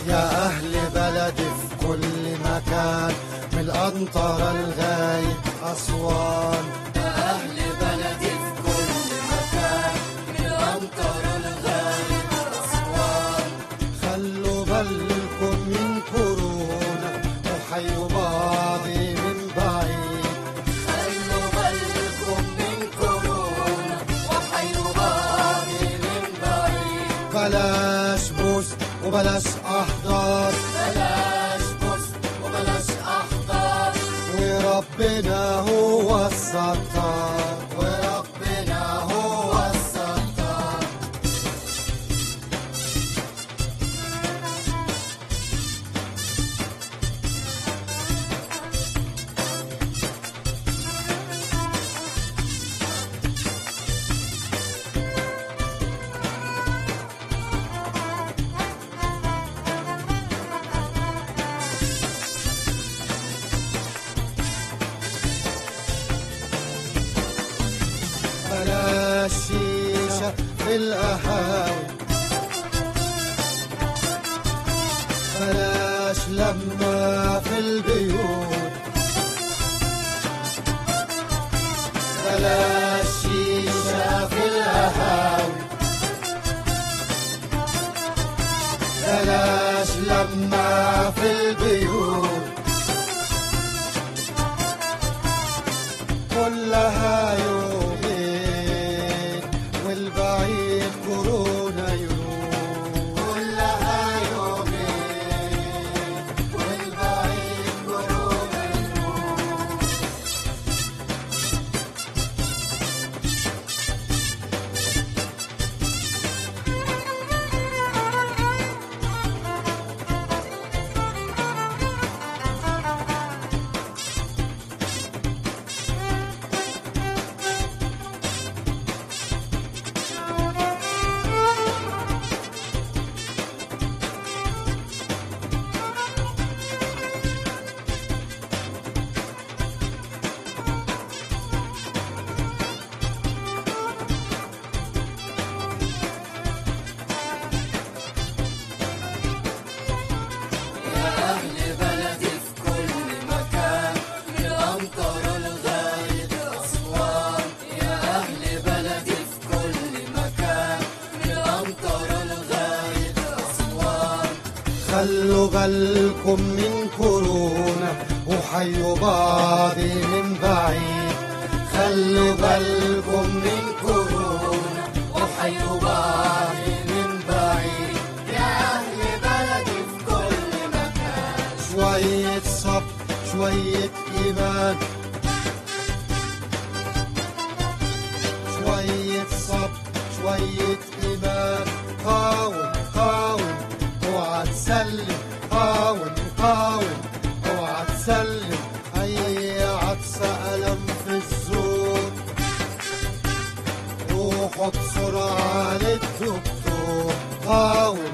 يا أهل بلدي في كل مكان من الأنطرة لغاية أسوان يا أهل بلدي في كل مكان من الأمطار لغاية أسوان خلوا بالكم من كورونا وحيوا بعضي من بعيد خلوا بالكم من كورونا وحيوا بعضي من بعيد بلاش بوس وبلاش أحضار بلاش بص وبلاش أحضار وربنا هو الستار وربنا هو الستار بلاش شيشة في القهاوي بلاش لما في البيوت بلاش شيشة في القهاوي بلاش لما في البيوت كلها يومين والبعيد كورونا يوم كلها يومين والبعيد كورونا يوم يا أهل بلدي في كل مكان من الأمطار لغاية أسوان يا أهل بلدي في كل مكان من الأمطار لغاية أسوان خلوا بالكم من كورونا وحيوا بعضي من بعيد خلوا بالكم من كورونا وحيوا بعضي من بعيد يا أهل بلدي في كل مكان شوية صبر شوية إيمان شوية صبر شوية إيمان قاوم قاوم اوعى تسلم قاوم قاوم اوعى تسلم أي عطسة ألم في الزور روحوا بسرعة للدكتور قاوم